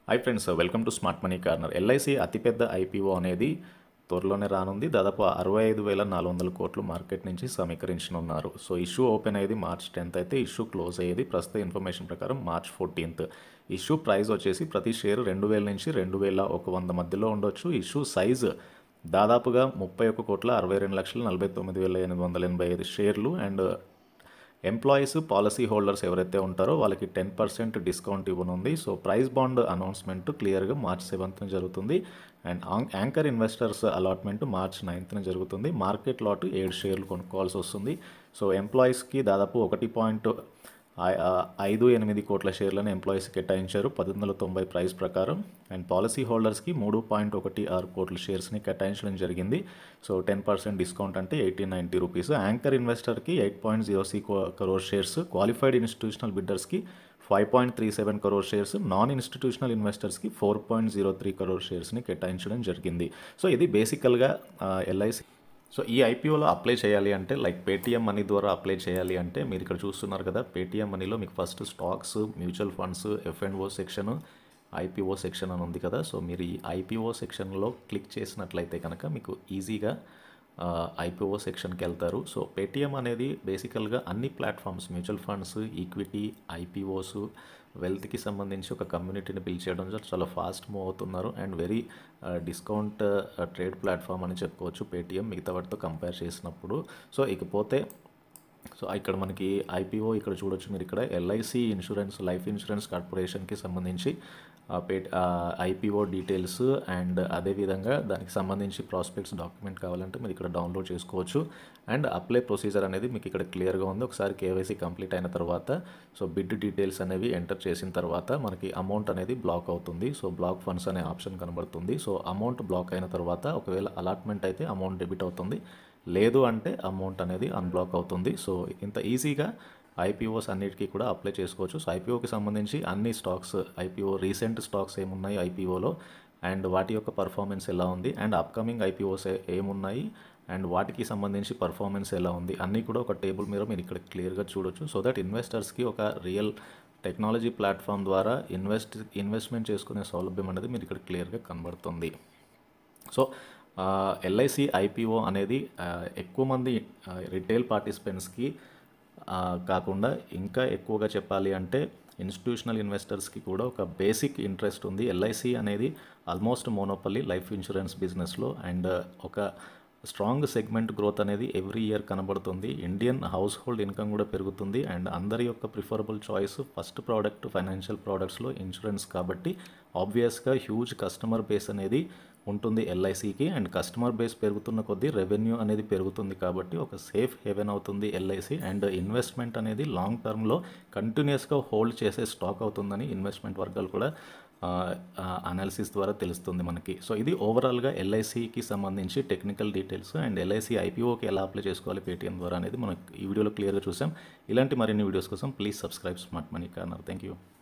high friends welcome to smart money corner LIC అతిపెద్ద IPO అనేది త్వరలోనే రానుంది దాదాపు అరవై ఐదు వేల నాలుగు వందల కోట్లు మార్కెట్ నుంచి సమీకరించనున్నారు సో ఇష్యూ ఓపెన్ అయ్యేది మార్చ్ టెన్త్ అయితే ఇష్యూ క్లోజ్ అయ్యేది ప్రస్తుత ఇన్ఫర్మేషన్ ప్రకారం మార్చ్ ఫోర్టీన్త్ ఇష్యూ ప్రైస్ వచ్చేసి ప్రతి షేర్ రెండు వేల నుంచి రెండు వేల ఒక వంద మధ్యలో ఉండొచ్చు ఇష్యూ సైజ్ దాదాపుగా ముప్పై ఒక్క కోట్ల అరవై రెండు లక్షల నలభై తొమ్మిది వేల ఎనిమిది వందల ఎనభై ఐదు షేర్లు అండ్ ఎంప్లాయీస్ పాలసీ హోల్డర్స్ ఎవరైతే ఉంటారో వాళ్ళకి టెన్ పర్సెంట్ డిస్కౌంట్ ఇవ్వనుంది సో ప్రైస్ బాండ్ అనౌన్స్మెంట్ క్లియర్గా మార్చ్ సెవెంత్న జరుగుతుంది and anchor investors allotment March నైన్త్న జరుగుతుంది మార్కెట్ లాట్ ఏడు షేర్లు కొనుక్కోవాల్సి వస్తుంది సో ఎంప్లాయీస్కి దాదాపు ఒకటి పాయింట్ ఐ- ఆ, ఐదు ఎనిమిది కోట్ల షేర్లను ఎంప్లాయీస్ కేటాయించారు పది వందల తొంభై ప్రైస్ ప్రకారం అండ్ పాలసీ హోల్డర్స్కి మూడు పాయింట్ ఒకటి ఆరు కోట్ల షేర్స్ని కేటాయించడం జరిగింది సో టెన్ పర్సెంట్ డిస్కౌంట్ అంటే ఎయిటీన్ నైంటీ రూపీస్ యాంకర్ ఇన్వెస్టర్కి eight point zero C crore shares qualified institutional బిడ్డర్స్కి five point three seven crore shares non institutional ఇన్వెస్టర్స్కి four point zero three crore షేర్స్ని కేటాయించడం జరిగింది సో ఇది బేసికల్గా ఎల్ఐసి సో ఈ ఐపీఓలో అప్లై చేయాలి అంటే లైక్ పేటీఎం మనీ ద్వారా అప్లై చేయాలి అంటే మీరు ఇక్కడ చూస్తున్నారు కదా పేటీఎం మనీలో మీకు first stocks mutual funds F and O section IPO section అని ఉంది కదా సో మీరు ఈ ఐపీఓ సెక్షన్లో క్లిక్ చేసినట్లయితే కనుక మీకు ఈజీగా ఐపీఓ సెక్షన్కి వెళ్తారు సో పేటీఎం అనేది బేసికల్గా అన్ని platforms mutual funds equity IPOs వెల్త్కి సంబంధించి ఒక కమ్యూనిటీని బిల్డ్ చేయడం చాలా ఫాస్ట్ మూవ్ అవుతున్నారు and very discount trade platform అని చెప్పుకోవచ్చు పేటీఎం మిగతా వాటితో కంపేర్ చేసినప్పుడు సో ఇకపోతే సో ఇక్కడ మనకి ఐపీఓ ఇక్కడ చూడొచ్చు మీరు ఇక్కడ ఎల్ఐసి ఇన్సూరెన్స్ లైఫ్ ఇన్సూరెన్స్ కార్పొరేషన్కి సంబంధించి ఆ, పే ఐపీఓ డీటెయిల్స్ అండ్ అదేవిధంగా దానికి సంబంధించి ప్రాస్పెక్ట్స్ డాక్యుమెంట్ కావాలంటే మీరు ఇక్కడ డౌన్లోడ్ చేసుకోవచ్చు అండ్ అప్లై ప్రొసీజర్ అనేది మీకు ఇక్కడ క్లియర్గా ఉంది ఒకసారి కేవైసీ కంప్లీట్ అయిన తర్వాత సో బిడ్ డీటెయిల్స్ అనేవి ఎంటర్ చేసిన తర్వాత మనకి అమౌంట్ అనేది బ్లాక్ అవుతుంది సో బ్లాక్ ఫండ్స్ అనే ఆప్షన్ కనబడుతుంది సో అమౌంట్ బ్లాక్ అయిన తర్వాత ఒకవేళ అలాట్మెంట్ అయితే అమౌంట్ డెబిట్ అవుతుంది లేదు అంటే అమౌంట్ అనేది అన్బ్లాక్ అవుతుంది సో ఇంత ఈజీగా ఐపీఓస్ అన్నిటికీ కూడా అప్లై చేసుకోవచ్చు సో ఐపీఓకి సంబంధించి అన్ని స్టాక్స్ ఐపీఓ రీసెంట్ స్టాక్స్ ఏమున్నాయి ఐపీఓలో అండ్ వాటి యొక్క పర్ఫార్మెన్స్ ఎలా ఉంది అండ్ అప్కమింగ్ ఐపీఓస్ ఏమున్నాయి అండ్ వాటికి సంబంధించి పర్ఫార్మెన్స్ ఎలా ఉంది అన్నీ కూడా ఒక టేబుల్ మీద మీరు ఇక్కడ క్లియర్గా చూడొచ్చు సో దట్ ఇన్వెస్టర్స్కి ఒక రియల్ టెక్నాలజీ ప్లాట్ఫామ్ ద్వారా ఇన్వెస్ట్ ఇన్వెస్ట్మెంట్ చేసుకునే సౌలభ్యం అనేది మీరు ఇక్కడ క్లియర్గా కనబడుతుంది సో ఎల్ఐసి ఐపీఓ అనేది ఆ, ఎక్కువ మంది రిటైల్ పార్టిసిపెంట్స్కి ఆ, కాకుండా ఇంకా ఎక్కువగా చెప్పాలి అంటే ఇన్స్టిట్యూషనల్ ఇన్వెస్టర్స్కి కూడా ఒక బేసిక్ ఇంట్రెస్ట్ ఉంది ఎల్ఐసి అనేది ఆల్మోస్ట్ మోనోపల్లి లైఫ్ ఇన్సూరెన్స్ బిజినెస్లో అండ్ ఒక స్ట్రాంగ్ సెగ్మెంట్ గ్రోత్ అనేది ఎవ్రీ ఇయర్ కనబడుతుంది ఇండియన్ హౌస్ హోల్డ్ ఇన్కమ్ కూడా పెరుగుతుంది అండ్ అందరి యొక్క preferable choice first product financial ప్రోడక్ట్స్లో ఇన్సూరెన్స్ కాబట్టి ఆబ్వియస్గా హ్యూజ్ కస్టమర్ బేస్ అనేది ఉంటుంది ఎల్ఐసికి అండ్ కస్టమర్ బేస్ పెరుగుతున్న కొద్దీ రెవెన్యూ అనేది పెరుగుతుంది కాబట్టి ఒక సేఫ్ హెవెన్ అవుతుంది ఎల్ఐసి అండ్ ఇన్వెస్ట్మెంట్ అనేది లాంగ్ టర్మ్లో కంటిన్యూస్గా హోల్డ్ చేసే స్టాక్ అవుతుందని ఇన్వెస్ట్మెంట్ వర్గాలు కూడా అనాలిసిస్ ద్వారా తెలుస్తుంది మనకి సో ఇది ఓవరాల్గా ఎల్ఐసికి సంబంధించి టెక్నికల్ డీటెయిల్స్ అండ్ ఎల్ఐసి ఐపీఓకి ఎలా అప్లై చేసుకోవాలి పేటీఎం ద్వారా అనేది మనం ఈ వీడియోలో క్లియర్గా చూసాం ఇలాంటి మరిన్ని వీడియోస్ కోసం please subscribe smart money corner thank you